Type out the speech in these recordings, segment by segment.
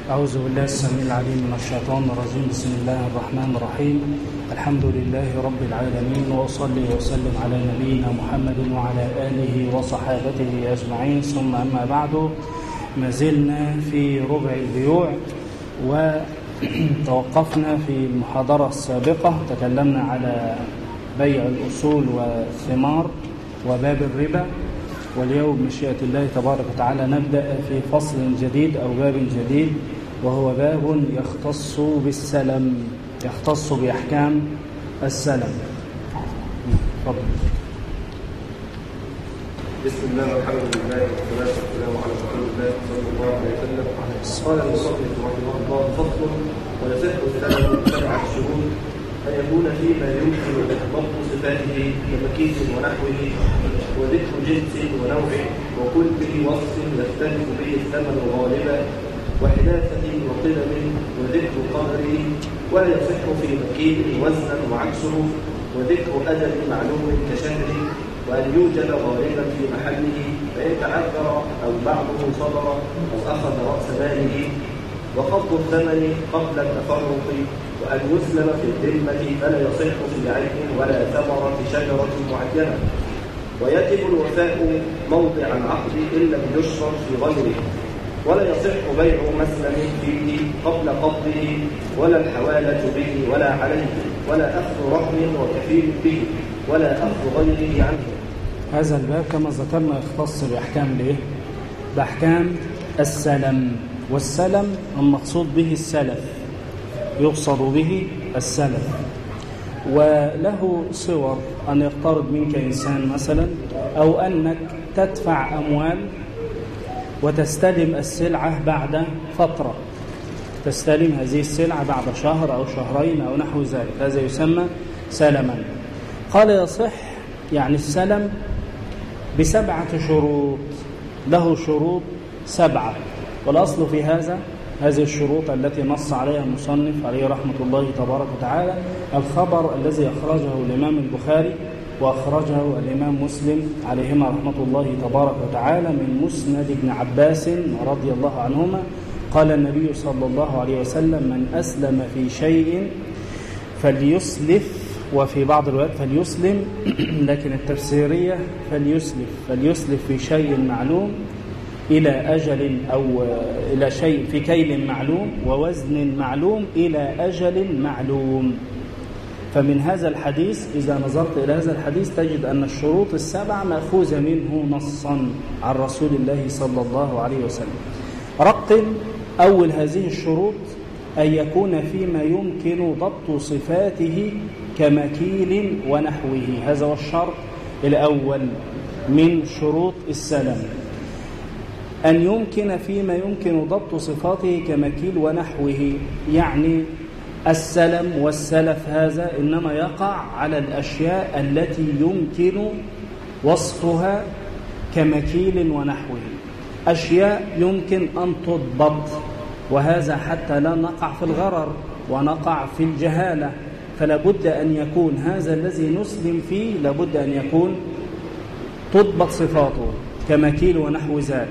أعوذ بالله السميع العليم من الشيطان الرجيم بسم الله الرحمن الرحيم الحمد لله رب العالمين وأصلي وسلم على نبينا محمد وعلى آله وصحابته أجمعين ثم أما بعد ما زلنا في ربع البيوع وتوقفنا في المحاضرة السابقة تكلمنا على بيع الأصول والثمار وباب الربا واليوم مشيئة الله تبارك وتعالى نبدأ في فصل جديد أو باب جديد وهو باب يختص بالسلم يختص بأحكام السلم تفضل بسم الله والحمد لله والصلاة والسلام على رسول الله صلى الله عليه وسلم قال المصنف رحمه الله فصل ويصح السلم سبعة شهور أن يكون فيما يمكن ضبط صفاته كمكيس ونحوه وذكر جنس ونوع وكل وصف يختلف به الثمن غالبا وحداثة وقدم وذكر قدره ولا يصح في مكيل وزنا وعكسه وذكر أجل معلوم كشهر وأن يوجد غالبا في محله فإن تعذر أو بعضه صدر أو أخذ رأس ماله وقبض الثمن قبل التفرق وأن يسلم في الذمة فلا يصح في عين ولا ثمرة شجرة معينة ويجب الوفاء موضع العقد إن لم يشرط في غيره ولا يصح بيع مسلم فيه قبل قبضه ولا الحوالة به ولا عليه ولا أخذ رهن وكفيل به ولا أخذ غيره عنه هذا الباب كما ذكرنا يختص بأحكام الايه؟ بأحكام السلم والسلم المقصود به السلف يقصد به السلف وله صور أن يقترض منك إنسان مثلا أو أنك تدفع أموال وتستلم السلعة بعد فترة تستلم هذه السلعة بعد شهر أو شهرين أو نحو ذلك هذا يسمى سلما قال يصح يعني السلم بسبعة شروط له شروط سبعة والأصل في هذا هذه الشروط التي نص عليها المصنف عليه رحمة الله تبارك وتعالى الخبر الذي أخرجه الإمام البخاري وأخرجه الإمام مسلم عليهما رحمة الله تبارك وتعالى من مسند ابن عباس رضي الله عنهما قال النبي صلى الله عليه وسلم من أسلم في شيء فليسلف وفي بعض الروايات فليسلم لكن التفسيرية فليسلف فليسلف في شيء معلوم إلى أجل أو إلى شيء في كيل معلوم ووزن معلوم إلى أجل معلوم فمن هذا الحديث إذا نظرت إلى هذا الحديث تجد أن الشروط السبع مأخوذة منه نصا عن رسول الله صلى الله عليه وسلم رقم أول هذه الشروط أن يكون فيما يمكن ضبط صفاته كمكيل ونحوه هذا هو الشرط الأول من شروط السلم أن يمكن فيما يمكن ضبط صفاته كمكيل ونحوه يعني السلم والسلف هذا إنما يقع على الأشياء التي يمكن وصفها كمكيل ونحوه أشياء يمكن أن تضبط وهذا حتى لا نقع في الغرر ونقع في الجهالة فلا بد أن يكون هذا الذي نسلم فيه لابد أن يكون تضبط صفاته كمكيل ونحو ذلك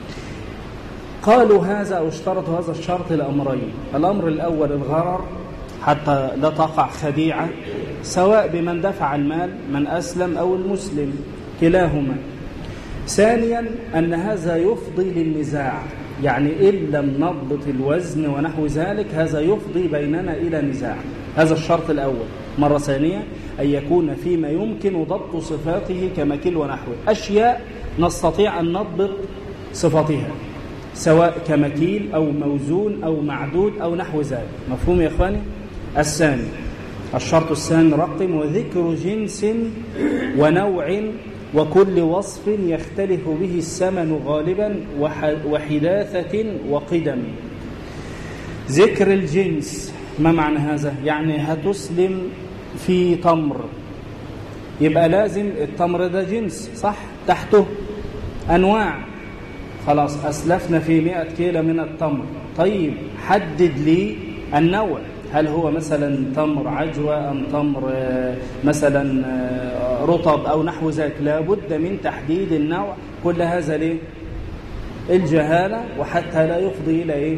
قالوا هذا أو اشترطوا هذا الشرط لأمرين الأمر الأول الغرر حتى لا تقع خديعة سواء بمن دفع المال من أسلم أو المسلم كلاهما ثانيا أن هذا يفضي للنزاع يعني إن لم نضبط الوزن ونحو ذلك هذا يفضي بيننا إلى نزاع هذا الشرط الأول مرة ثانية أن يكون فيما يمكن ضبط صفاته كمكيل ونحوه أشياء نستطيع أن نضبط صفاتها سواء كمكيل أو موزون أو معدود أو نحو ذلك مفهوم يا إخواني؟ الثاني الشرط الثاني رقم وذكر جنس ونوع وكل وصف يختلف به الثمن غالبا وحداثة وقدم ذكر الجنس ما معنى هذا؟ يعني هتسلم في تمر يبقى لازم التمر ده جنس صح؟ تحته أنواع خلاص أسلفنا في 100 كيلو من التمر طيب حدد لي النوع هل هو مثلا تمر عجوة أم تمر مثلا رطب أو نحو ذلك لابد من تحديد النوع كل هذا ليه الجهالة وحتى لا يفضي إلى إيه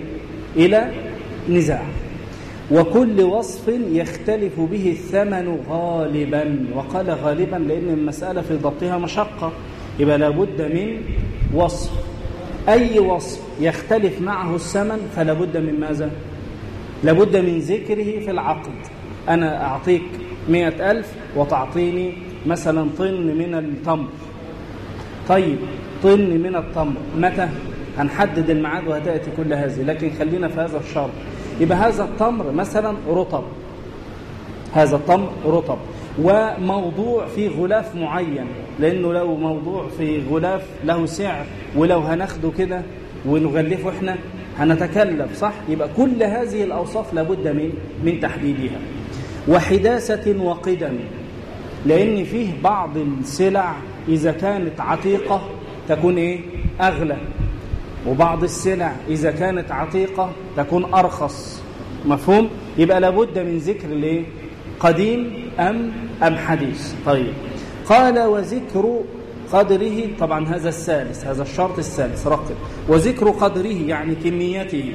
إلى نزاع وكل وصف يختلف به الثمن غالبا وقال غالبا لأن المسألة في ضبطها مشقة يبقى لابد من وصف أي وصف يختلف معه الثمن فلا بد من ماذا؟ لابد من ذكره في العقد أنا أعطيك مئة ألف وتعطيني مثلا طن من التمر طيب طن من التمر متى؟ هنحدد الميعاد وهتأتي كل هذه لكن خلينا في هذا الشرط يبقى هذا التمر مثلا رطب هذا التمر رطب وموضوع في غلاف معين لأنه لو موضوع في غلاف له سعر ولو هناخده كده ونغلفه احنا هنتكلف صح يبقى كل هذه الأوصاف لابد من من تحديدها وحداثة وقدم لأن فيه بعض السلع إذا كانت عتيقة تكون إيه أغلى وبعض السلع إذا كانت عتيقة تكون أرخص مفهوم يبقى لابد من ذكر الايه قديم أم أم حديث طيب قال وذكر قدره طبعا هذا الثالث هذا الشرط الثالث رقم وذكر قدره يعني كميته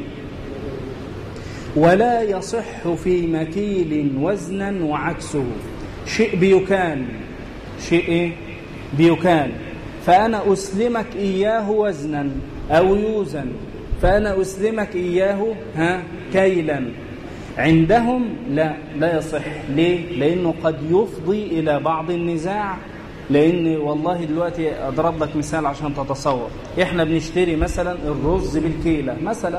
ولا يصح في مكيل وزنا وعكسه شيء بيكان شيء إيه؟ بيكان فأنا أسلمك إياه وزنا أو يوزن فأنا أسلمك إياه ها كيلا عندهم لا لا يصح ليه؟ لأنه قد يفضي إلى بعض النزاع لأن والله دلوقتي أضرب لك مثال عشان تتصور إحنا بنشتري مثلا الرز بالكيلة مثلا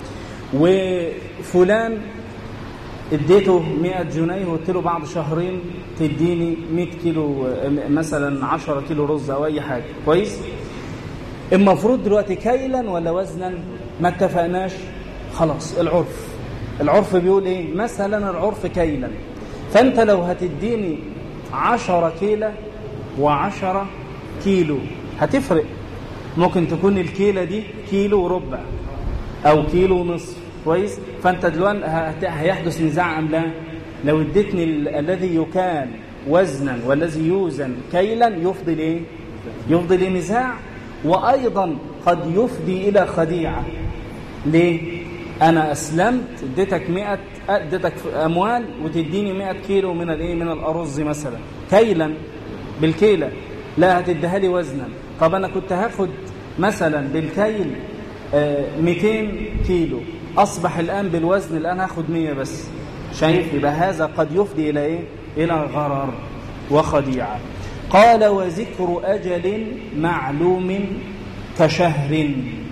وفلان اديته 100 جنيه وقلت له بعد شهرين تديني 100 كيلو مثلا 10 كيلو رز او اي حاجه كويس المفروض دلوقتي كيلا ولا وزنا ما اتفقناش خلاص العرف العرف بيقول ايه مثلا العرف كيلا فانت لو هتديني 10 كيلة و10 كيلو هتفرق ممكن تكون الكيلة دي كيلو وربع او كيلو ونصف كويس فانت دلوقتي هيحدث نزاع ام لا لو اديتني الذي يكال وزنا والذي يوزن كيلا يفضي ايه يفضي لنزاع وايضا قد يفضي الى خديعه ليه انا اسلمت اديتك 100 اديتك اموال وتديني 100 كيلو من الايه من الارز مثلا كيلا بالكيله لا هتديها لي وزنا طب انا كنت هاخد مثلا بالكيل 200 كيلو أصبح الآن بالوزن الآن هاخد 100 بس شايف يبقى هذا قد يفضي إلى إيه؟ إلى غرر وخديعة قال وذكر أجل معلوم كشهر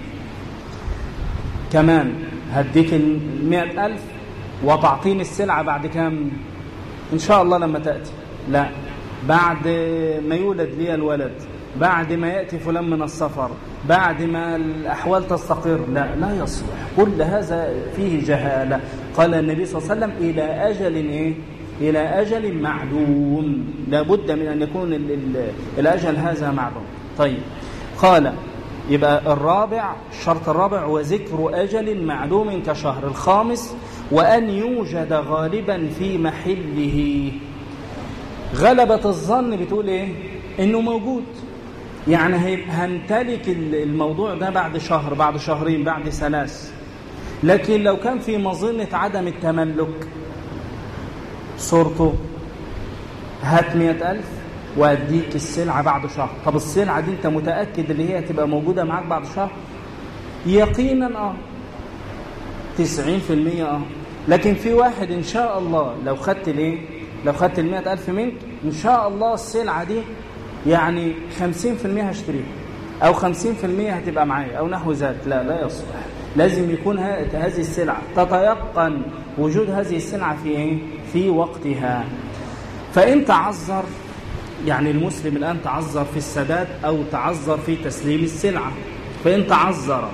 كمان هديك المئة ألف وتعطيني السلعة بعد كام إن شاء الله لما تأتي لا بعد ما يولد لي الولد بعد ما يأتي فلان من السفر بعد ما الأحوال تستقر لا لا يصلح كل هذا فيه جهالة قال النبي صلى الله عليه وسلم إلى أجل إيه؟ إلى أجل معلوم لابد من أن يكون ال ال الأجل هذا معلوم طيب قال يبقى الرابع الشرط الرابع وذكر أجل معلوم كشهر الخامس وأن يوجد غالبا في محله غلبة الظن بتقول إيه إنه موجود يعني هنتلك الموضوع ده بعد شهر بعد شهرين بعد ثلاث لكن لو كان في مظنة عدم التملك صورته هات مئة ألف وأديك السلعة بعد شهر طب السلعة دي أنت متأكد اللي هي هتبقى موجودة معاك بعد شهر يقينا آه تسعين في المية آه لكن في واحد إن شاء الله لو خدت ليه لو خدت المئة ألف منك إن شاء الله السلعة دي يعني 50% هشتريها أو 50% هتبقى معايا أو نحو ذلك لا لا يصلح لازم يكون هذه السلعة تتيقن وجود هذه السلعة في إيه؟ في وقتها فإن تعذر يعني المسلم الآن تعذر في السداد أو تعذر في تسليم السلعة فإن تعذر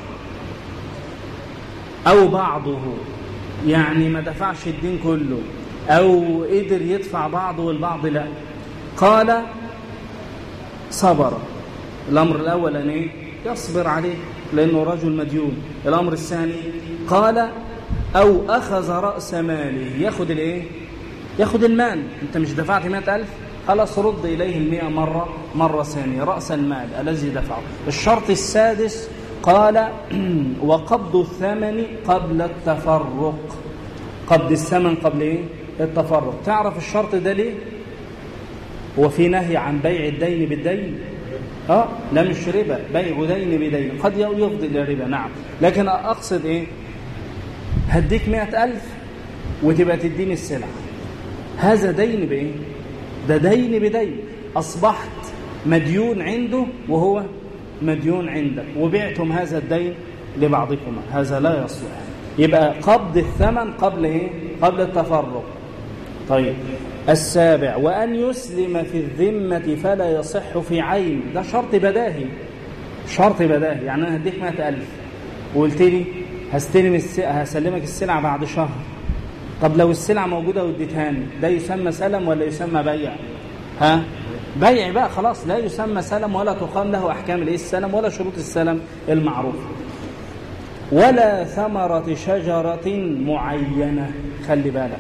أو بعضه يعني ما دفعش الدين كله أو قدر يدفع بعضه والبعض لا قال صبر الأمر الأول أن إيه؟ يصبر عليه لأنه رجل مديون الأمر الثاني قال أو أخذ رأس ماله ياخد الإيه؟ ياخد المال أنت مش دفعت مئة ألف خلاص رد إليه المئة مرة مرة ثانية رأس المال الذي دفعه الشرط السادس قال وقبض الثمن قبل التفرق قبض الثمن قبل ايه التفرق تعرف الشرط ده ليه هو في نهي عن بيع الدين بالدين اه لا مش ربا بيع دين بدين قد يفضي الى ربا نعم لكن اقصد ايه هديك مئة ألف وتبقى تديني السلعة هذا دين بايه ده دين بدين اصبحت مديون عنده وهو مديون عندك وبعتم هذا الدين لبعضكما هذا لا يصلح يبقى قبض الثمن قبل ايه قبل التفرق طيب السابع وأن يسلم في الذمة فلا يصح في عين ده شرط بداهي شرط بداهي يعني أنا هديك مئة ألف وقلت لي هستلم الس... هسلمك السلعة بعد شهر طب لو السلعة موجودة واديتهاني ده يسمى سلم ولا يسمى بيع ها بيع بقى خلاص لا يسمى سلم ولا تقام له أحكام الايه السلم ولا شروط السلم المعروفة ولا ثمرة شجرة معينة خلي بالك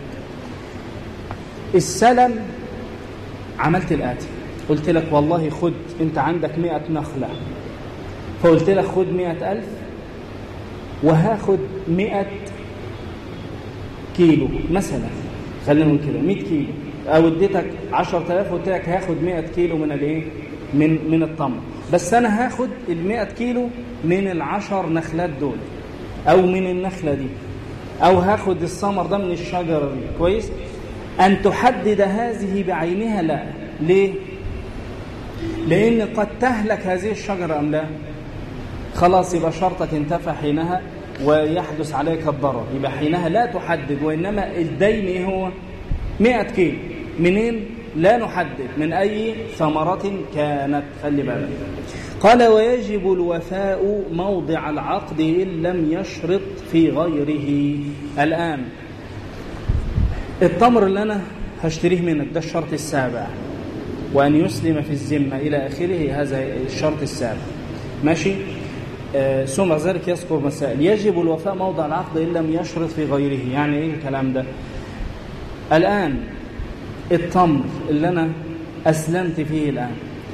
السلم عملت الآتي قلت لك والله خد انت عندك مئة نخلة فقلت لك خد مئة ألف وهاخد مئة كيلو مثلا خلينا نقول كده 100 كيلو او اديتك 10000 وقلت لك هاخد 100 كيلو من الايه من من التمر بس انا هاخد ال 100 كيلو من العشر نخلات دول او من النخله دي او هاخد الثمر ده من الشجره دي كويس ان تحدد هذه بعينها لا ليه لان قد تهلك هذه الشجره ام لا خلاص يبقى شرطك انتفى حينها ويحدث عليك الضرر يبقى حينها لا تحدد وإنما الدين إيه هو 100 كيلو منين لا نحدد من أي ثمرة كانت خلي بالك قال ويجب الوفاء موضع العقد إن لم يشرط في غيره الآن التمر اللي أنا هشتريه منك ده الشرط السابع وأن يسلم في الذمة إلى آخره هذا الشرط السابع ماشي آه ثم ذلك يذكر مسائل يجب الوفاء موضع العقد إن لم يشرط في غيره يعني إيه الكلام ده الآن التمر اللي أنا أسلمت فيه الآن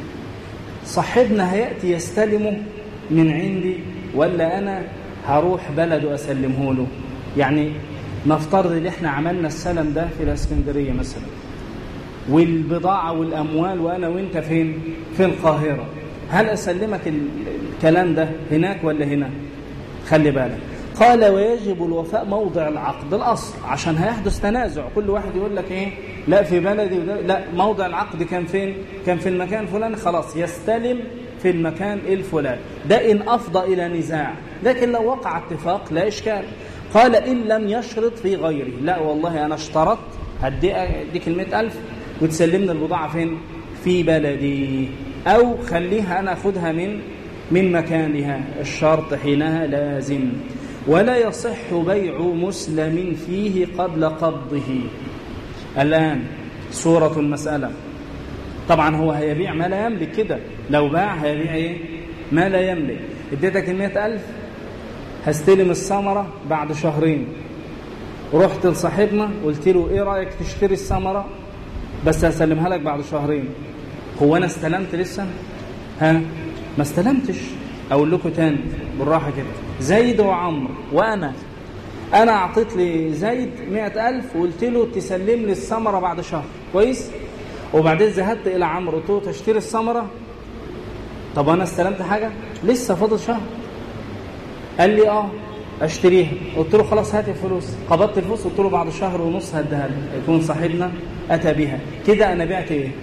صاحبنا هيأتي يستلمه من عندي ولا أنا هروح بلد وأسلمه له يعني نفترض ان احنا عملنا السلم ده في الاسكندريه مثلا والبضاعه والاموال وانا وانت فين في القاهره هل اسلمك الكلام ده هناك ولا هنا خلي بالك قال ويجب الوفاء موضع العقد الاصل عشان هيحدث تنازع كل واحد يقول لك ايه لا في بلدي وده لا موضع العقد كان فين كان في المكان الفلاني خلاص يستلم في المكان الفلاني ده ان افضى الى نزاع لكن لو وقع اتفاق لا اشكال قال إن لم يشرط في غيره لا والله أنا اشترطت هديك المئة ألف وتسلمني البضاعة فين في بلدي أو خليها أنا أخذها من من مكانها الشرط حينها لازم ولا يصح بيع مسلم فيه قبل قبضه الآن صورة المسألة طبعا هو هيبيع ما لا يملك كده لو باع هيبيع ايه ما لا يملك اديتك المئة ألف هستلم الثمرة بعد شهرين رحت لصاحبنا قلت له ايه رأيك تشتري الثمرة بس هسلمها لك بعد شهرين هو انا استلمت لسه ها ما استلمتش اقول لكم تاني بالراحة كده زيد وعمرو وانا انا اعطيت لي زيد مئة ألف وقلت له تسلم لي الثمرة بعد شهر كويس وبعدين ذهبت الى عمرو قلت له تشتري الثمرة طب انا استلمت حاجة لسه فاضل شهر قال لي اه اشتريها قلت له خلاص هات الفلوس قبضت الفلوس قلت له بعد شهر ونص هديها لي يكون صاحبنا اتى بها كده انا بعت ايه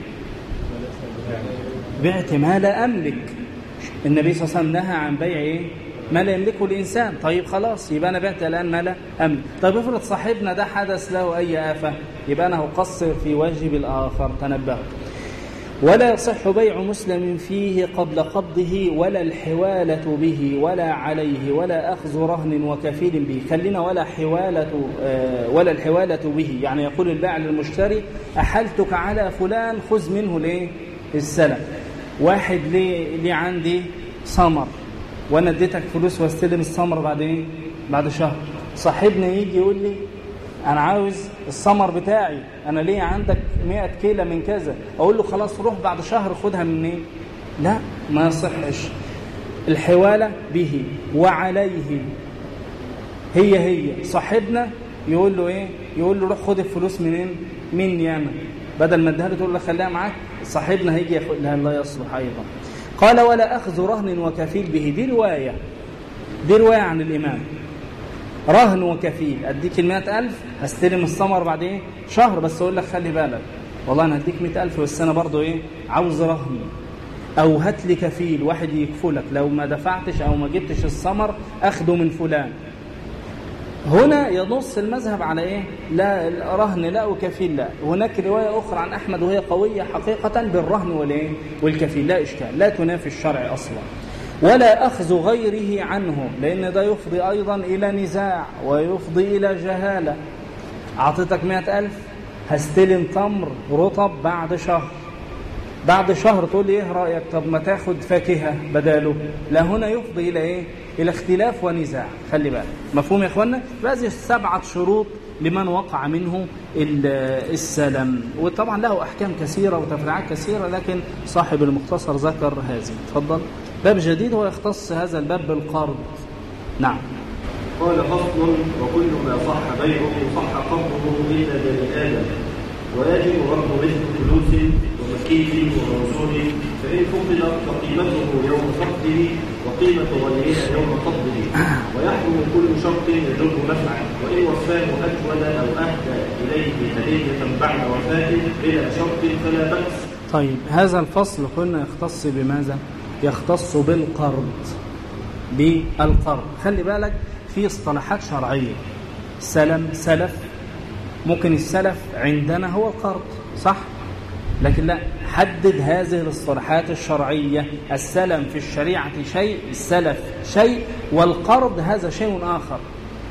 بعت ما لا املك النبي صلى الله عليه وسلم نهى عن بيع ايه ما لا يملكه الانسان طيب خلاص يبقى انا بعت الان ما لا املك طيب افرض صاحبنا ده حدث له اي افه يبقى انا هقصر في واجب الاخر تنبهوا ولا يصح بيع مسلم فيه قبل قبضه ولا الحوالة به ولا عليه ولا أخذ رهن وكفيل به خلينا ولا حوالة ولا الحوالة به يعني يقول البائع للمشتري أحلتك على فلان خذ منه ليه السلم واحد ليه, ليه عندي ثمر وانا اديتك فلوس واستلم الثمر بعد ايه بعد شهر صاحبنا يجي يقول لي انا عاوز الثمر بتاعي انا ليه عندك 100 كيلو من كذا اقول له خلاص روح بعد شهر خدها منين لا ما يصحش الحوالة به وعليه هي هي صاحبنا يقول له ايه يقول له روح خد الفلوس منين مني انا بدل ما اديها له تقول له خليها معاك صاحبنا هيجي ياخد لها لا يصلح ايضا قال ولا اخذ رهن وكفيل به دي روايه دي روايه عن الامام رهن وكفيل اديك المئة ألف هستلم الثمر بعد ايه شهر بس اقول لك خلي بالك والله انا هديك مئة ألف بس انا برضو ايه عاوز رهن او هات لي كفيل واحد يكفلك لو ما دفعتش او ما جبتش الثمر اخده من فلان هنا ينص المذهب على ايه لا رهن لا وكفيل لا هناك روايه اخرى عن احمد وهي قويه حقيقه بالرهن والايه والكفيل لا اشكال لا تنافي الشرع اصلا ولا اخذ غيره عنه لان ده يفضي ايضا الى نزاع ويفضي الى جهاله اعطيتك مئة ألف هستلم تمر رطب بعد شهر بعد شهر تقول لي ايه رايك طب ما تاخد فاكهه بداله لا هنا يفضي الى ايه الى اختلاف ونزاع خلي بالك مفهوم يا اخوانا هذه السبعه شروط لمن وقع منه السلم وطبعا له احكام كثيره وتفريعات كثيره لكن صاحب المختصر ذكر هذه اتفضل باب جديد هو يختص هذا الباب بالقرض نعم قال فصل وكل ما صح بيعه صح قبضه الا بني ادم ويجب رد مثل فلوس ومكيل وموزون فإن فقد فقيمته يوم فقده وقيمة غيرها يوم قبضه ويحرم كل شرط يجر نفعا وإن وفاه أجود أو أهدى إليه هدية بعد وفاته بلا شرط فلا بأس طيب هذا الفصل قلنا يختص بماذا؟ يختص بالقرض بالقرض خلي بالك في اصطلاحات شرعية سلم سلف ممكن السلف عندنا هو القرض صح لكن لا حدد هذه الاصطلاحات الشرعية السلم في الشريعة شيء السلف شيء والقرض هذا شيء آخر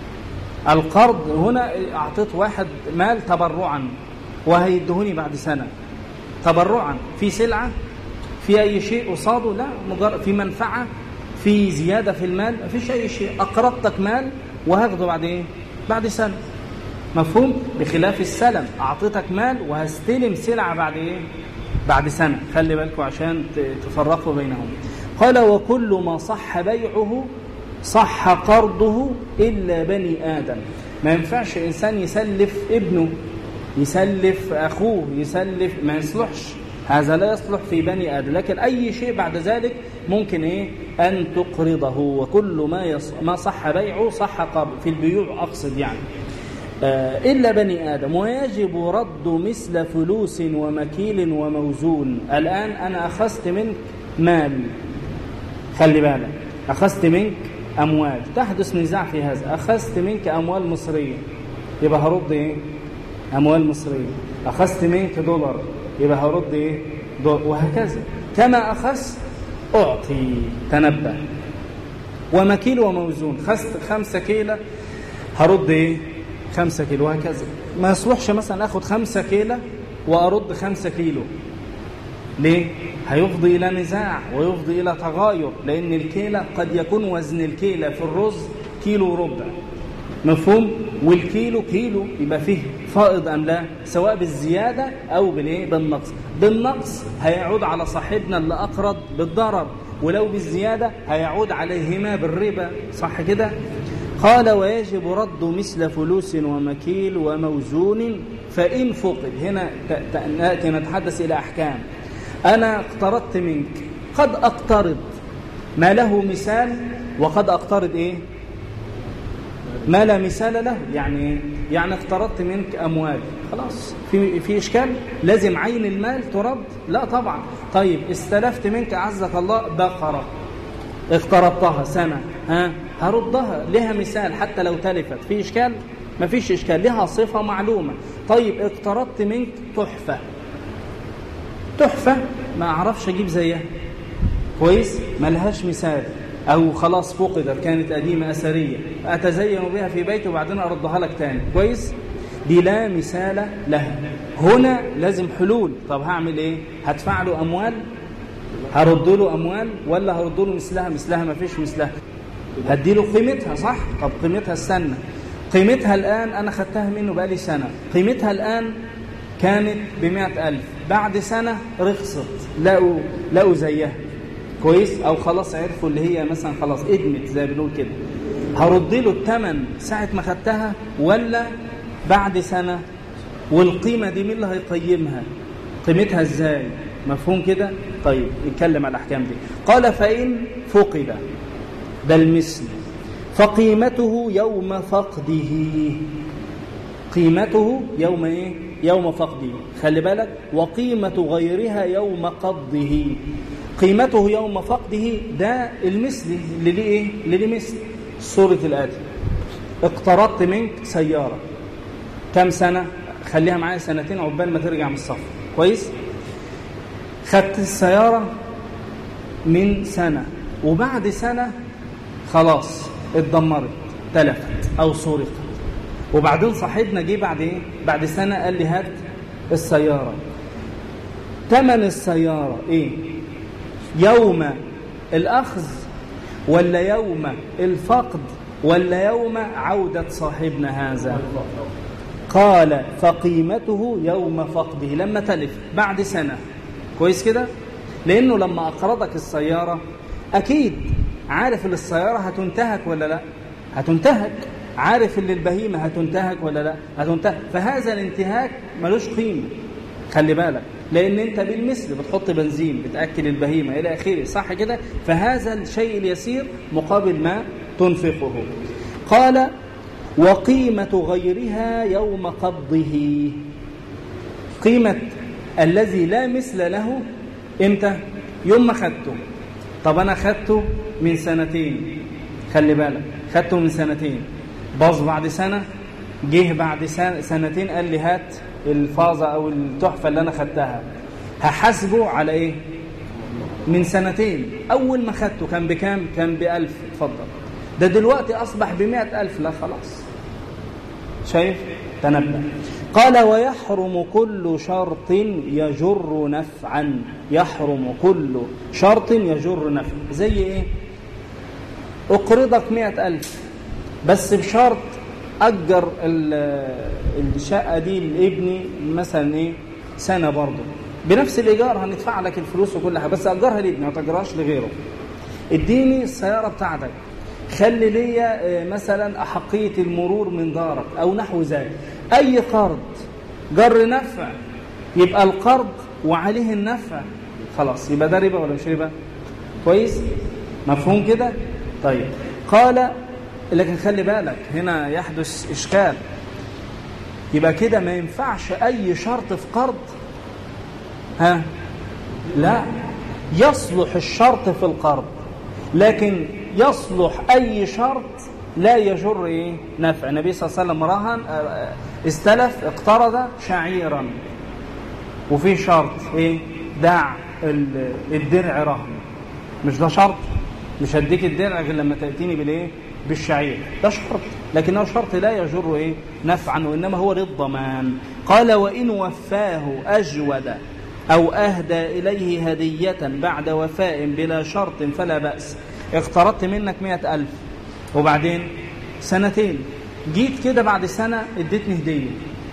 القرض هنا أعطيت واحد مال تبرعا وهيدهوني بعد سنة تبرعا في سلعة في أي شيء قصاده لا مجرد في منفعة في زيادة في المال ما فيش أي شيء أقرضتك مال وهاخده بعد إيه؟ بعد سنة مفهوم بخلاف السلم أعطيتك مال وهستلم سلعة بعد إيه بعد سنة خلي بالكم عشان تفرقوا بينهم قال وكل ما صح بيعه صح قرضه إلا بني آدم ما ينفعش إنسان يسلف ابنه يسلف أخوه يسلف ما يصلحش هذا لا يصلح في بني آدم لكن أي شيء بعد ذلك ممكن إيه أن تقرضه وكل ما يص... ما صح بيعه صح قرض في البيوع أقصد يعني آه إلا بني آدم ويجب رد مثل فلوس ومكيل وموزون الآن أنا أخذت منك مال خلي بالك أخذت منك أموال تحدث نزاع في هذا أخذت منك أموال مصرية يبقى هرد إيه أموال مصرية أخذت منك دولار يبقى هرد إيه دولار وهكذا كما أخذت أعطي تنبه ومكيل وموزون خذت خمسة كيلة هرد إيه خمسة كيلو وهكذا ما يصلحش مثلا اخد خمسة كيلو وارد خمسة كيلو ليه هيفضي الى نزاع ويفضي الى تغاير لان الكيلة قد يكون وزن الكيلة في الرز كيلو وربع مفهوم والكيلو كيلو يبقى فيه فائض ام لا سواء بالزياده او بالايه بالنقص بالنقص هيعود على صاحبنا اللي اقرض بالضرر ولو بالزياده هيعود عليهما بالربا صح كده قال ويجب رد مثل فلوس ومكيل وموزون فإن فقد هنا نأتي نتحدث إلى أحكام أنا اقترضت منك قد أقترض ما له مثال وقد أقترض إيه ما لا مثال له يعني يعني اقترضت منك أموال خلاص في في إشكال لازم عين المال ترد لا طبعا طيب استلفت منك أعزك الله بقرة اقترضتها سنة ها هردها لها مثال حتى لو تلفت في إشكال ما فيش إشكال لها صفة معلومة طيب اقترضت منك تحفة تحفة ما أعرفش أجيب زيها كويس ما لهاش مثال أو خلاص فقدت كانت قديمة أثرية أتزين بها في بيتي وبعدين أردها لك تاني كويس دي لا مثال لها هنا لازم حلول طب هعمل ايه هدفع له اموال هرد له اموال ولا هرد له مثلها مثلها ما فيش مثلها هدي له قيمتها صح طب قيمتها استنى قيمتها الآن أنا خدتها منه بقالي سنة قيمتها الآن كانت بمئة ألف بعد سنة رخصت لقوا, لقوا زيها كويس او خلاص عرفوا اللي هي مثلا خلاص ادمت زي ما بنقول كده هرد له الثمن ساعه ما خدتها ولا بعد سنه والقيمه دي مين اللي هيقيمها قيمتها ازاي مفهوم كده طيب نتكلم على الاحكام دي قال فان فقد ده المثل فقيمته يوم فقده قيمته يوم ايه يوم فقده خلي بالك وقيمة غيرها يوم قبضه قيمته يوم فقده ده المثل اللي ليه ايه اللي ليه مثل سورة الآتي اقترضت منك سيارة كم سنة خليها معايا سنتين عقبال ما ترجع من السفر كويس خدت السيارة من سنة وبعد سنة خلاص اتدمرت تلفت او سرقت وبعدين صاحبنا جه بعد ايه بعد سنه قال لي هات السياره ثمن السياره ايه يوم الاخذ ولا يوم الفقد ولا يوم عوده صاحبنا هذا قال فقيمته يوم فقده لما تلف بعد سنه كويس كده لانه لما اقرضك السياره اكيد عارف ان السياره هتنتهك ولا لا هتنتهك عارف ان البهيمه هتنتهك ولا لا هتنتهك فهذا الانتهاك ملوش قيمه خلي بالك لان انت بالمثل بتحط بنزين بتاكل البهيمه الى اخره صح كده فهذا الشيء اليسير مقابل ما تنفقه قال وقيمه غيرها يوم قبضه قيمه الذي لا مثل له امتى يوم ما خدته طب انا خدته من سنتين خلي بالك خدته من سنتين باظ بعد سنه جه بعد سنتين قال لي هات الفازه او التحفه اللي انا خدتها هحاسبه على ايه من سنتين اول ما خدته كان بكام كان بألف اتفضل ده دلوقتي اصبح بمئة ألف لا خلاص شايف تنبه قال ويحرم كل شرط يجر نفعا يحرم كل شرط يجر نفعا زي ايه اقرضك مئة ألف بس بشرط أجر الشقة دي لابني مثلا ايه سنة برضه بنفس الإيجار هندفع لك الفلوس وكل حاجة بس أجرها لابني ما تأجرهاش لغيره اديني السيارة بتاعتك خلي ليا مثلا أحقية المرور من دارك أو نحو ذلك أي قرض جر نفع يبقى القرض وعليه النفع خلاص يبقى ده ربا ولا مش ربا كويس مفهوم كده طيب قال لكن خلي بالك هنا يحدث إشكال يبقى كده ما ينفعش أي شرط في قرض ها لا يصلح الشرط في القرض لكن يصلح أي شرط لا يجر إيه؟ نفع النبي صلى الله عليه وسلم رهن استلف اقترض شعيرا وفي شرط ايه دع الدرع رهن مش ده شرط مش هديك الدرع غير لما تأتيني بالايه بالشعير ده شرط لكنه شرط لا يجر ايه نفعا وانما هو للضمان قال وان وفاه اجود او اهدى اليه هديه بعد وفاء بلا شرط فلا باس اقترضت منك مئة ألف وبعدين سنتين جيت كده بعد سنة اديتني هدية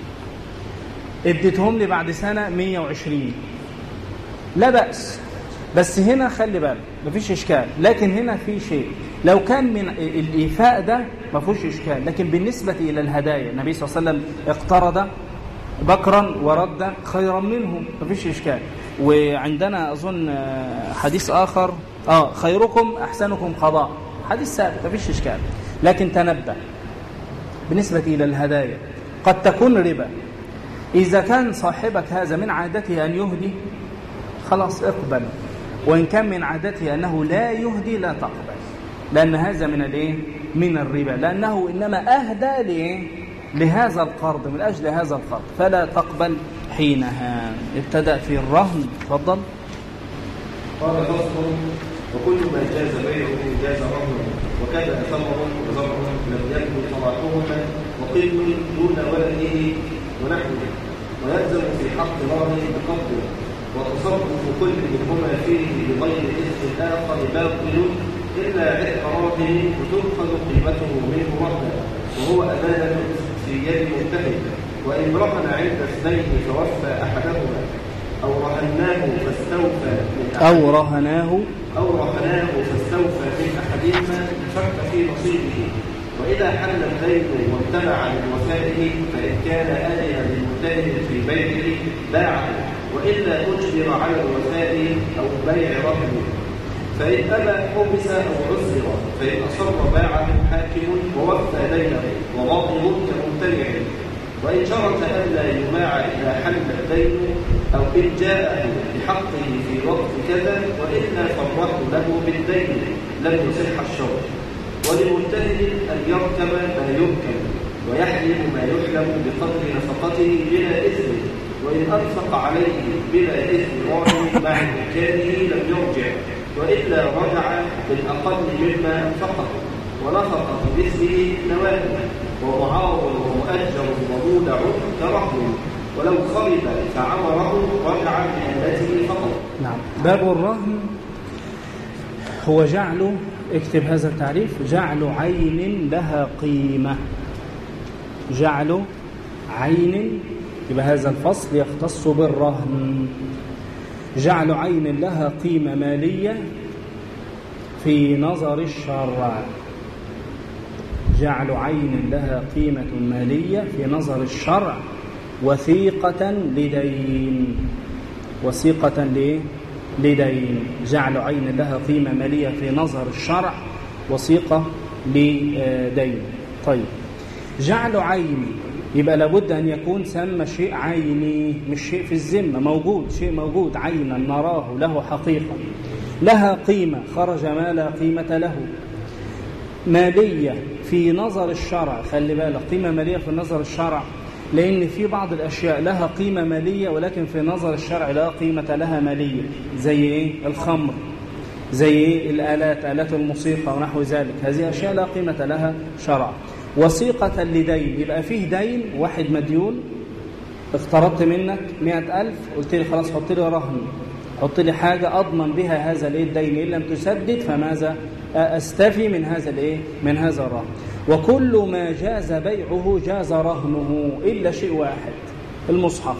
اديتهم لي بعد سنة 120 لا بأس بس هنا خلي بالك مفيش إشكال لكن هنا في شيء لو كان من الإيفاء ده مفيش إشكال لكن بالنسبة إلى الهدايا النبي صلى الله عليه وسلم اقترض بكرا ورد خيرا منهم مفيش إشكال وعندنا أظن حديث آخر آه خيركم أحسنكم قضاء حديث ثابت مفيش إشكال لكن تنبه بالنسبة إلى الهدايا قد تكون ربا إذا كان صاحبك هذا من عادته أن يهدي خلاص اقبل وإن كان من عادته أنه لا يهدي لا تقبل لأن هذا من الإيه؟ من الربا لأنه إنما أهدى لإيه؟ لهذا القرض من أجل هذا القرض فلا تقبل حينها ابتدأ في الرهن تفضل قال فصل وكل ما جاز بيعه جاز رهنه وكذا ثمر وزرع لم يكن صلاحهما وقل دون ولده ونحوه ويلزم في حق الراهن بقبضه وتصرف كل منهما فيه بغير اذن الاخر باطل الا عتق راهن وتؤخذ قيمته منه رهنا وهو امانه في يد متهم وان رهن عند اثنين فوفى احدهما او رهناه فاستوفى من أو رهناه أو رهناه فاستوفى من أحدهما فك في نصيبه وإذا حل الدين وامتنع من وفائه فإن كان آلها للمتهم في بيعه باعه وإلا أجبر على الوفاء أو بيع رهنه فإن أبى حبس أو عسر فإن أصر باعه حاكم ووفى دينه وماضي كممتنع وإن شرط ألا يباع إذا حل الدين أو إن جاءه بحقه في وقت كذا وإلا فالرهن له بالدين لم يصح الشرط ولمجتهد أن يركب ما يركب ويحلم ما يحلم بقدر نفقته بلا إثم وإن أنفق عليه بلا إثم راهن مع إمكانه لم يرجع وإلا رجع بالأقل مما أنفقه ونفق بمثله نواه ومعاض ومؤجر ومودع كرهن ولو خرب فعمره رجع بآلته فقط نعم باب الرهن هو جعل اكتب هذا التعريف جعل عين لها قيمة جعل عين يبقى هذا الفصل يختص بالرهن جعل عين لها قيمة مالية في نظر الشرع جعل عين لها قيمة مالية في نظر الشرع وثيقة لدين وثيقة ليه؟ لدين جعل عين لها قيمة مالية في نظر الشرع وثيقة لدين طيب جعل عين يبقى لابد أن يكون سمى شيء عيني مش شيء في الذمة موجود شيء موجود عينا نراه له حقيقة لها قيمة خرج ما لا قيمة له مالية في نظر الشرع خلي بالك قيمة مالية في نظر الشرع لأن في بعض الأشياء لها قيمة مالية ولكن في نظر الشرع لا قيمة لها مالية زي إيه؟ الخمر زي إيه؟ الآلات آلات الموسيقى ونحو ذلك هذه أشياء لا قيمة لها شرع وثيقة لدين يبقى فيه دين واحد مديون اقترضت منك مئة ألف قلت لي خلاص حط لي رهن حط لي حاجة أضمن بها هذا الايه الدين إن لم تسدد فماذا أستفي من هذا الايه من هذا الرهن وكل ما جاز بيعه جاز رهنه إلا شيء واحد المصحف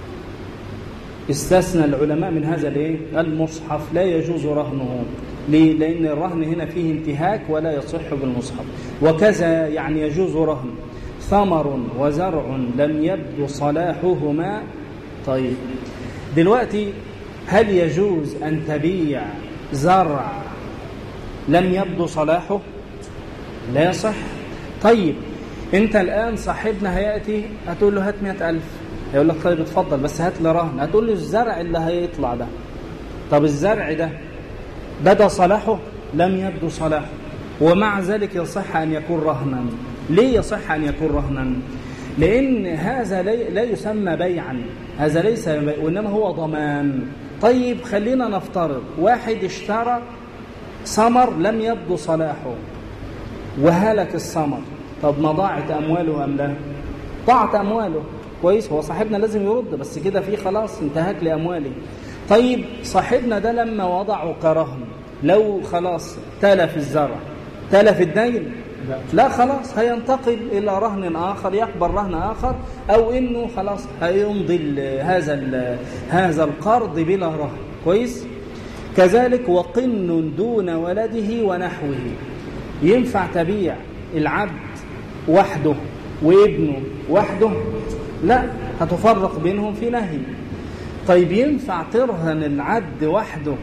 استثنى العلماء من هذا الايه المصحف لا يجوز رهنه ليه؟ لأن الرهن هنا فيه انتهاك ولا يصح بالمصحف وكذا يعني يجوز رهن ثمر وزرع لم يبدو صلاحهما طيب دلوقتي هل يجوز أن تبيع زرع لم يبدو صلاحه لا يصح طيب انت الآن صاحبنا هيأتي هتقول له هات مئة ألف يقول لك طيب اتفضل بس هات لي رهن هتقول له الزرع اللي هيطلع ده طب الزرع ده بدا صلاحه لم يبدو صلاحه ومع ذلك يصح أن يكون رهنا ليه يصح أن يكون رهنا لأن هذا لا يسمى بيعا هذا ليس بيع وإنما هو ضمان طيب خلينا نفترض واحد اشترى ثمر لم يبدو صلاحه وهلك الثمر طب ما ضاعت أمواله أم لا ضاعت أمواله كويس هو صاحبنا لازم يرد بس كده في خلاص انتهك لأموالي طيب صاحبنا ده لما وضعه كرهن لو خلاص تلف الزرع تلف الدين لا خلاص هينتقل إلى رهن آخر يقبل رهن آخر أو إنه خلاص هيمضي ال هذا ال هذا القرض بلا رهن كويس كذلك وقن دون ولده ونحوه ينفع تبيع العبد وحده وابنه وحده لا هتفرق بينهم في نهي طيب ينفع ترهن العبد وحده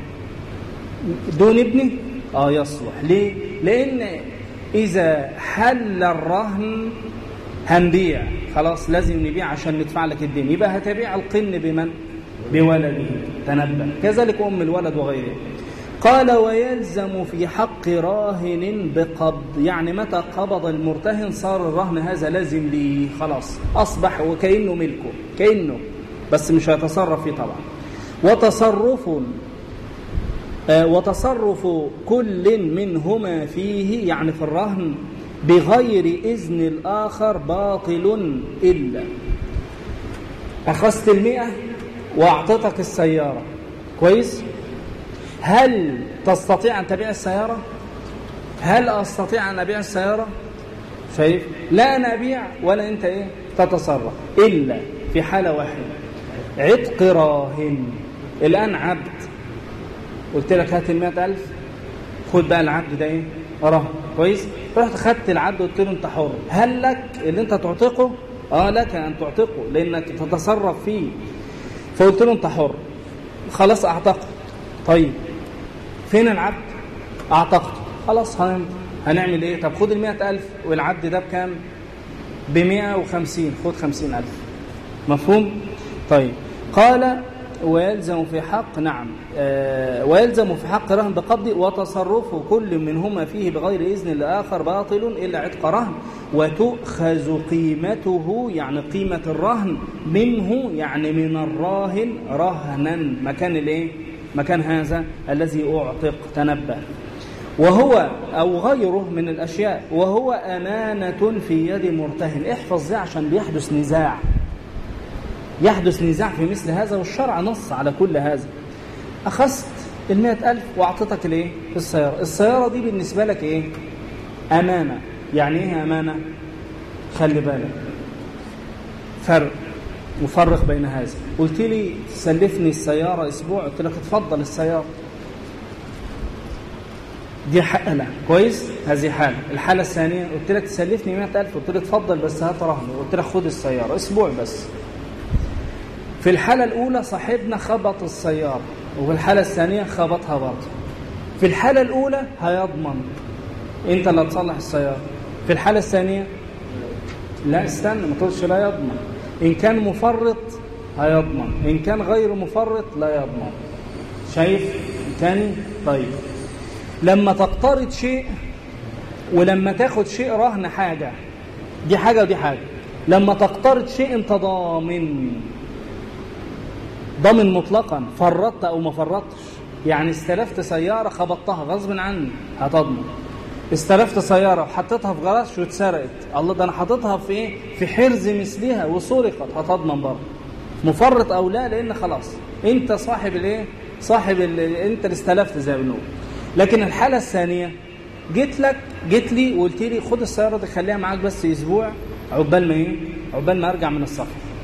دون ابنه اه يصلح ليه لان اذا حل الرهن هنبيع خلاص لازم نبيع عشان ندفع لك الدين يبقى هتبيع القن بمن بولده تنبه كذلك ام الولد وغيره قال ويلزم في حق راهن بقبض يعني متى قبض المرتهن صار الرهن هذا لازم ليه خلاص أصبح وكأنه ملكه كأنه بس مش هيتصرف فيه طبعا وتصرف آه وتصرف كل منهما فيه يعني في الرهن بغير إذن الآخر باطل إلا أخذت المئة وأعطيتك السيارة كويس هل تستطيع أن تبيع السيارة هل أستطيع أن أبيع السيارة شايف لا أنا أبيع ولا أنت إيه تتصرف إلا في حالة واحدة عتق راهن الآن عبد قلت لك هات ال 100000 خد بقى العبد ده ايه رهن كويس رحت خدت العبد وقلت له انت حر هل لك اللي انت تعتقه اه لك ان تعتقه لانك تتصرف فيه فقلت له انت حر خلاص اعتقد طيب فين العبد اعتقته خلاص هن... هنعمل ايه طب خد ال 100000 والعبد ده بكام ب 150 خد 50000 مفهوم طيب قال ويلزم في حق نعم آه ويلزم في حق رهن بقبض وتصرف كل منهما فيه بغير إذن الآخر باطل إلا عتق رهن وتؤخذ قيمته يعني قيمة الرهن منه يعني من الراهن رهنا مكان الايه مكان هذا الذي أعتق تنبه وهو أو غيره من الأشياء وهو أمانة في يد مرتهن احفظ ده عشان بيحدث نزاع يحدث نزاع في مثل هذا والشرع نص على كل هذا أخذت المئة ألف وأعطيتك الإيه؟ السيارة السيارة دي بالنسبة لك إيه؟ أمانة يعني إيه أمانة؟ خلي بالك فرق مفرق بين هذا قلت لي سلفني السيارة أسبوع قلت لك اتفضل السيارة دي حالة كويس هذه حالة الحالة الثانية قلت لك تسلفني 100000 قلت لك اتفضل بس هات رهن قلت لك خد السيارة أسبوع بس في الحالة الأولى صاحبنا خبط السيارة وفي الحالة الثانية خبطها برضه في الحالة الأولى هيضمن أنت اللي هتصلح السيارة في الحالة الثانية لا استنى ما تقولش لا يضمن إن كان مفرط هيضمن إن كان غير مفرط لا يضمن شايف تاني طيب لما تقترض شيء ولما تاخد شيء رهن حاجة دي حاجة ودي حاجة لما تقترض شيء انت ضامن ضامن مطلقا فرطت او ما فرطتش يعني استلفت سيارة خبطتها غصب عني هتضمن استلفت سيارة وحطيتها في جراج واتسرقت الله ده انا حاططها في ايه في حرز مثلها وسرقت هتضمن برضه مفرط او لا لان خلاص انت صاحب الايه صاحب ال... انت اللي استلفت زي ما بنقول لكن الحالة الثانية جيت لك جيت لي وقلت لي خد السيارة دي خليها معاك بس اسبوع عقبال ما ايه عقبال ما ارجع من السفر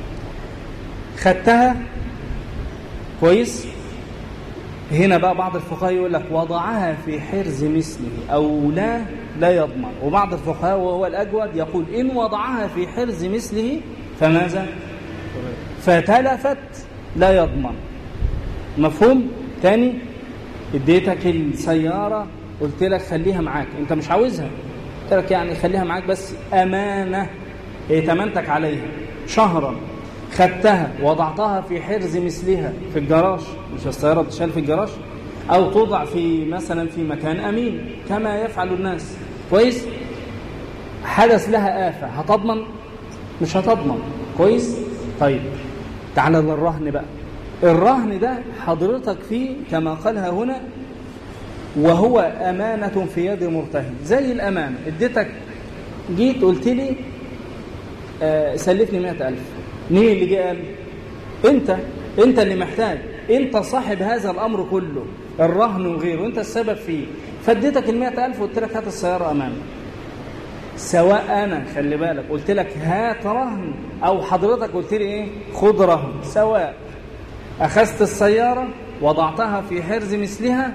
خدتها كويس هنا بقى بعض الفقهاء يقول لك وضعها في حرز مثله او لا لا يضمن وبعض الفقهاء وهو الاجود يقول ان وضعها في حرز مثله فماذا فتلفت لا يضمن مفهوم تاني اديتك السيارة قلت لك خليها معاك انت مش عاوزها قلت لك يعني خليها معاك بس امانة ائتمنتك عليها شهرا خدتها وضعتها في حرز مثلها في الجراج مش السيارة بتشال في الجراج او توضع في مثلا في مكان امين كما يفعل الناس كويس حدث لها آفة هتضمن مش هتضمن كويس طيب تعال للرهن بقى الرهن ده حضرتك فيه كما قالها هنا وهو أمانة في يد مرتهن زي الأمانة اديتك جيت قلت لي آه سلفني مئة ألف مين اللي جه قال انت انت اللي محتاج انت صاحب هذا الأمر كله الرهن وغيره انت السبب فيه فاديتك المئة ألف وقلت لك هات السيارة أمامك سواء أنا خلي بالك قلت لك هات رهن أو حضرتك قلت لي إيه خد رهن سواء أخذت السيارة وضعتها في حرز مثلها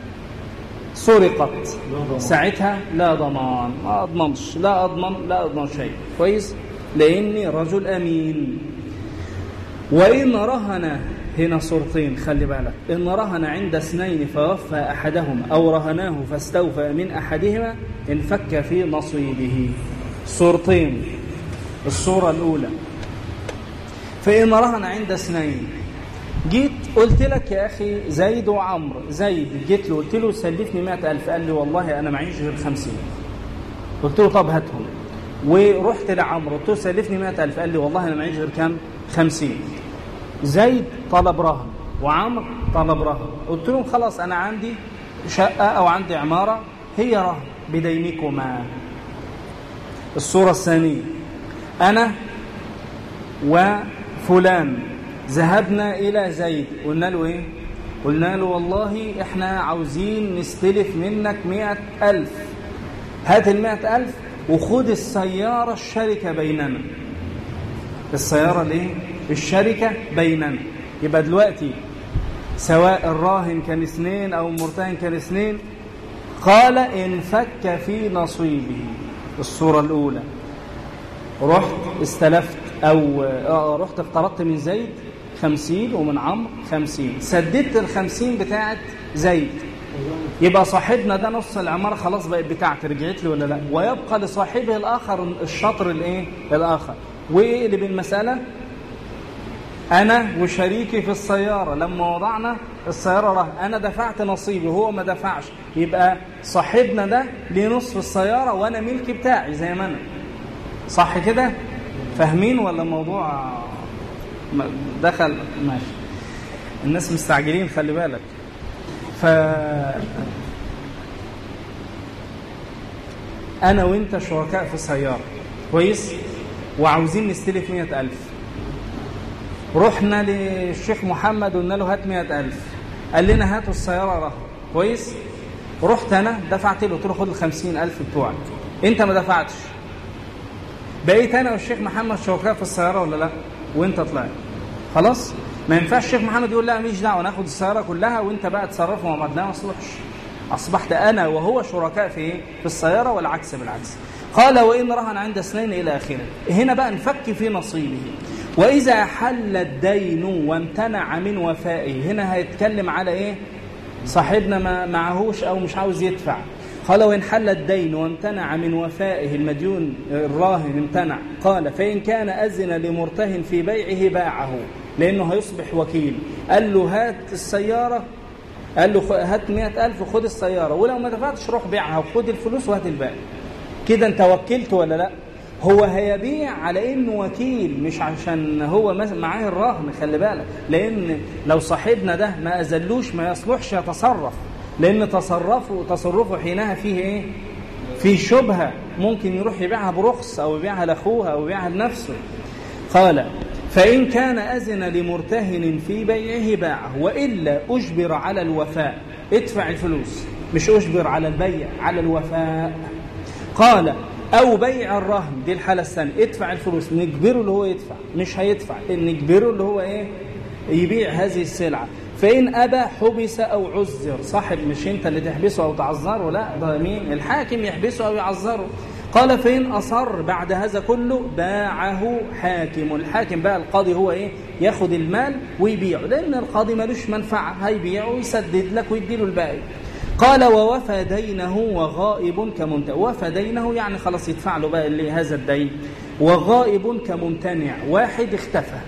سرقت ساعتها لا ضمان ما أضمنش لا أضمن لا أضمن شيء كويس لأني رجل أمين وإن رهن هنا صورتين خلي بالك إن رهن عند اثنين فوفى أحدهما أو رهناه فاستوفى من أحدهما انفك في نصيبه صورتين الصورة الأولى فإن رهن عند اثنين جيت قلت لك يا أخي زيد وعمرو زيد جيت له قلت له سلفني مئة ألف قال لي والله أنا معيش غير خمسين قلت له طب هاتهم ورحت لعمرو قلت له سلفني مئة ألف قال لي والله أنا معيش غير كام خمسين زيد طلب رهن وعمرو طلب رهن قلت لهم خلاص أنا عندي شقة أو عندي عمارة هي رهن بدينكما الصورة الثانية أنا وفلان ذهبنا إلى زيد قلنا له إيه قلنا له والله إحنا عاوزين نستلف منك مئة ألف هات المئة ألف وخد السيارة الشركة بيننا السيارة ليه الشركة بيننا يبقى دلوقتي سواء الراهن كان اثنين أو المرتهن كان اثنين قال إن فك في نصيبه الصورة الأولى رحت استلفت أو آه رحت اقترضت من زيد خمسين ومن عمرو خمسين سددت الخمسين بتاعت زيد يبقى صاحبنا ده نص العمارة خلاص بقت بتاعتي رجعت لي ولا لا ويبقى لصاحبه الآخر الشطر الايه الآخر وإيه اللي بالمسألة أنا وشريكي في السيارة لما وضعنا السيارة رهن أنا دفعت نصيبي هو ما دفعش يبقى صاحبنا ده ليه نصف السيارة وأنا ملكي بتاعي زي ما أنا صح كده فاهمين ولا الموضوع دخل ماشي الناس مستعجلين خلي بالك ف أنا وأنت شركاء في سيارة كويس وعاوزين نستلف مئة ألف رحنا للشيخ محمد وقلنا له هات مئة ألف قال لنا هاتوا السيارة رهن كويس رحت أنا دفعت له قلت له خد الخمسين ألف بتوعك أنت ما دفعتش بقيت أنا والشيخ محمد شركاء في السيارة ولا لا وأنت طلعت خلاص ما ينفعش الشيخ محمد يقول لا ماليش دعوه ناخد السياره كلها وانت بقى تصرف وما لا ما اصلحش اصبحت انا وهو شركاء في ايه في السياره والعكس بالعكس قال وان رهن عند اثنين الى اخره هنا بقى نفك في نصيبه واذا حل الدين وامتنع من وفائه هنا هيتكلم على ايه صاحبنا ما معهوش او مش عاوز يدفع قال وإن حل الدين وامتنع من وفائه المديون الراهن امتنع قال فإن كان أذن لمرتهن في بيعه باعه لأنه هيصبح وكيل قال له هات السيارة قال له هات مئة ألف وخد السيارة ولو ما دفعتش روح بيعها وخد الفلوس وهات الباقي كده انت وكلت ولا لا هو هيبيع على انه وكيل مش عشان هو معاه الرهن خلي بالك لان لو صاحبنا ده ما اذلوش ما يصلحش يتصرف لان تصرفه تصرفه حينها فيه ايه فيه شبهه ممكن يروح يبيعها برخص او يبيعها لاخوها او يبيعها لنفسه قال فإن كان أذن لمرتهن في بيعه باعه وإلا أجبر على الوفاء ادفع الفلوس مش أجبر على البيع على الوفاء قال أو بيع الرهن دي الحالة الثانية ادفع الفلوس نجبره اللي هو يدفع مش هيدفع نجبره اللي هو إيه يبيع هذه السلعة فإن أبى حبس أو عذر صاحب مش أنت اللي تحبسه أو تعذره لا ده مين الحاكم يحبسه أو يعذره قال فإن أصر بعد هذا كله باعه حاكم الحاكم بقى القاضي هو إيه ياخد المال ويبيعه لأن القاضي ملوش منفعة هيبيعه ويسدد لك ويديله الباقي قال ووفى دينه وغائب كممتنع وفى دينه يعني خلاص يدفع له بقى اللي هذا الدين وغائب كممتنع واحد اختفى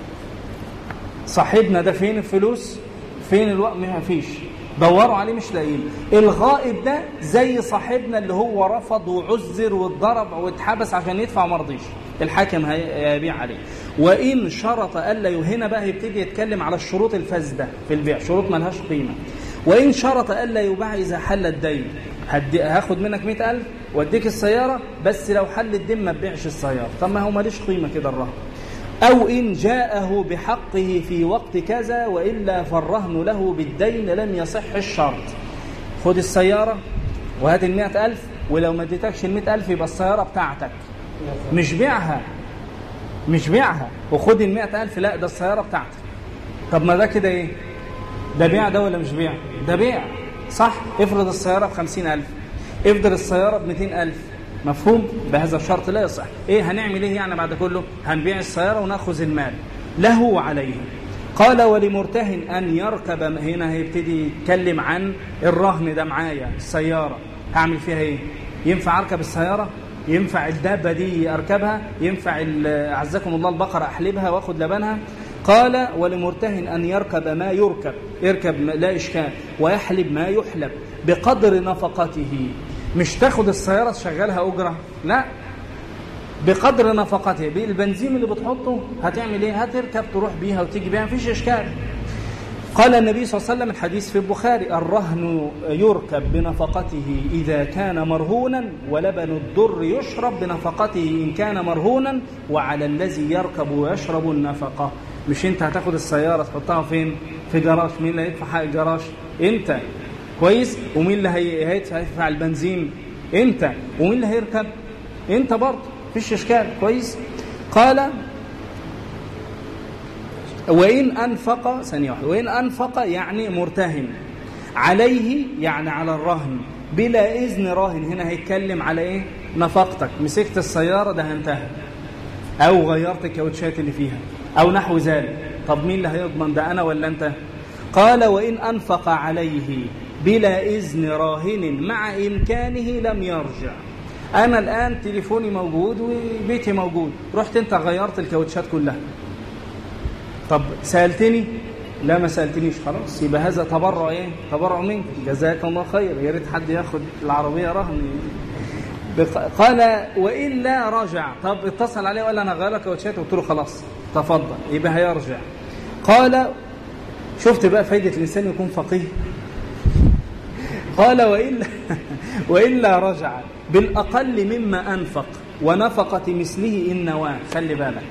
صاحبنا ده فين الفلوس فين الوقت ما فيش دوروا عليه مش لاقيين الغائب ده زي صاحبنا اللي هو رفض وعذر واتضرب واتحبس عشان يدفع ما رضيش الحاكم هيبيع عليه وان شرط الا هنا بقى هيبتدي يتكلم على الشروط الفاسده في البيع شروط ملهاش قيمه وان شرط الا يباع اذا حل الدين هاخد منك 100000 واديك السياره بس لو حل الدين ما تبيعش السياره طب ما هو ماليش قيمه كده الرهن أو إن جاءه بحقه في وقت كذا وإلا فالرهن له بالدين لم يصح الشرط خد السيارة وهات المئة ألف ولو ما اديتكش المئة ألف يبقى السيارة بتاعتك مش بيعها مش بيعها وخد المئة ألف لا ده السيارة بتاعتك طب ما ده كده إيه ده بيع ده ولا مش بيع ده بيع صح افرض السيارة بخمسين ألف افرض السيارة بمئتين ألف مفهوم بهذا الشرط لا يصح ايه هنعمل ايه يعني بعد كله هنبيع السياره وناخذ المال له وعليه قال ولمرتهن ان يركب هنا هيبتدي يتكلم عن الرهن ده معايا السياره هعمل فيها ايه ينفع اركب السياره ينفع الدابه دي اركبها ينفع اعزكم الله البقره احلبها واخد لبنها قال ولمرتهن ان يركب ما يركب يركب لا اشكال ويحلب ما يحلب بقدر نفقته مش تاخد السيارة تشغلها أجرة لا بقدر نفقته بالبنزين اللي بتحطه هتعمل ايه هتركب تروح بيها وتيجي بيها مفيش اشكال قال النبي صلى الله عليه وسلم الحديث في البخاري الرهن يركب بنفقته إذا كان مرهونا ولبن الدر يشرب بنفقته إن كان مرهونا وعلى الذي يركب ويشرب النفقة مش انت هتاخد السيارة تحطها فين في جراج مين اللي هيدفع حق الجراج انت كويس ومين اللي هيدفع البنزين انت ومين اللي هيركب انت برضه مفيش اشكال كويس قال وإن أنفق ثانية واحدة وإن أنفق يعني مرتهن عليه يعني على الرهن بلا إذن راهن هنا هيتكلم على إيه نفقتك مسكت السيارة ده هنتهى أو غيرت الكاوتشات اللي فيها أو نحو ذلك طب مين اللي هيضمن ده أنا ولا أنت قال وإن أنفق عليه بلا إذن راهن مع إمكانه لم يرجع أنا الآن تليفوني موجود وبيتي موجود رحت أنت غيرت الكاوتشات كلها طب سألتني لا ما سألتنيش خلاص يبقى هذا تبرع ايه تبرع منك جزاك الله خير يا ريت حد ياخد العربية رهن قال وإلا رجع طب اتصل عليه وقال أنا غير لك كاوتشات قلت له خلاص تفضل يبقى هيرجع قال شفت بقى فايدة الإنسان يكون فقيه قال وإلا, وإلا رجع بالأقل مما أنفق ونفقة مثله إن نواه خلي بالك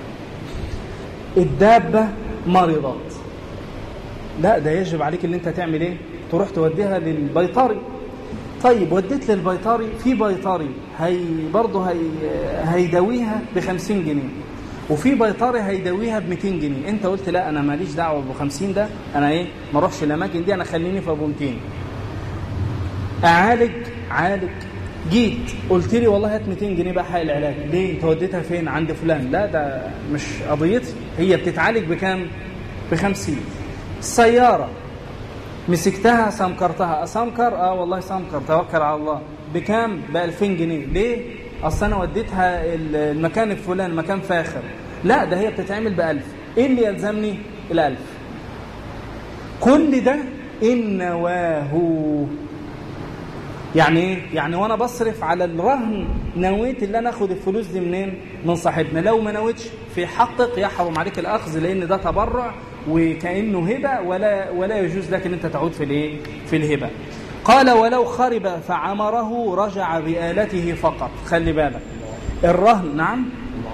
الدابة مرضت لا ده يجب عليك اللي انت تعمل ايه تروح توديها للبيطري طيب وديت للبيطري في بيطري هي برضه هي هيداويها ب 50 جنيه وفي بيطري هيداويها ب 200 جنيه انت قلت لا انا ماليش دعوه ب 50 ده انا ايه ما اروحش الاماكن دي انا خليني في ابو 200 اعالج عالج جيت قلت لي والله هات 200 جنيه بقى حق العلاج ليه انت وديتها فين عند فلان لا ده مش قضيتي هي بتتعالج بكام ب 50 السياره مسكتها سمكرتها اسمكر اه والله سمكر توكل على الله بكام ب 2000 جنيه ليه اصل انا وديتها المكان الفلاني مكان فاخر لا ده هي بتتعمل ب 1000 ايه اللي يلزمني ال 1000 كل ده ان نواه يعني ايه يعني وانا بصرف على الرهن نويت اللي انا اخد الفلوس دي منين من صاحبنا لو ما نويتش في حقك يحرم عليك الاخذ لان ده تبرع وكانه هبه ولا ولا يجوز لك ان انت تعود في الايه في الهبه قال ولو خرب فعمره رجع بآلته فقط خلي بالك الرهن نعم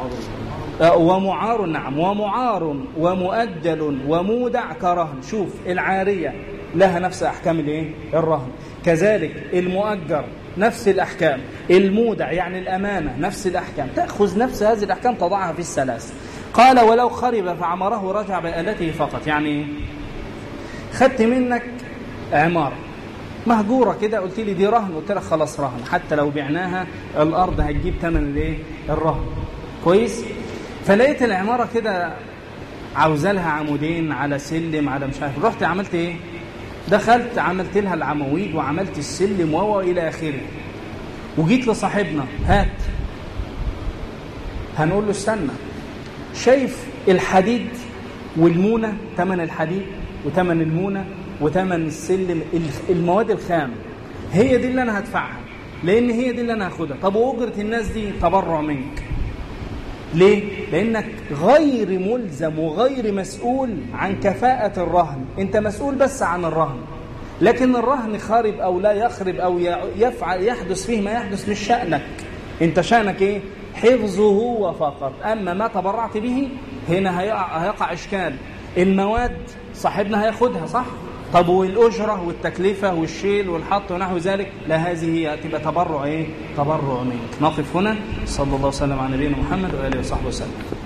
ومعار نعم ومعار ومؤجل ومودع كرهن شوف العارية لها نفس أحكام الايه الرهن كذلك المؤجر نفس الأحكام المودع يعني الأمانة نفس الأحكام تأخذ نفس هذه الأحكام تضعها في الثلاث قال ولو خرب فعمره رجع بآلته فقط يعني خدت منك عمارة مهجورة كده قلت لي دي رهن قلت لك خلاص رهن حتى لو بعناها الأرض هتجيب ثمن الايه الرهن كويس فلقيت العمارة كده عاوزة لها عمودين على سلم على مش عارف رحت عملت ايه دخلت عملت لها العواميد وعملت السلم وهو الى اخره وجيت لصاحبنا هات هنقول له استنى شايف الحديد والمونه ثمن الحديد وثمن المونه وثمن السلم المواد الخام هي دي اللي انا هدفعها لان هي دي اللي انا هاخدها طب واجره الناس دي تبرع منك ليه؟ لأنك غير ملزم وغير مسؤول عن كفاءة الرهن أنت مسؤول بس عن الرهن لكن الرهن خارب أو لا يخرب أو يفعل يحدث فيه ما يحدث مش شأنك أنت شأنك إيه؟ حفظه هو فقط أما ما تبرعت به هنا هيقع, هيقع إشكال المواد صاحبنا هياخدها صح؟ طب والأجرة والتكلفة والشيل والحط ونحو ذلك لا هذه هي تبقى تبرع إيه؟ تبرع منك نقف هنا صلى الله وسلم على نبينا محمد وآله وصحبه وسلم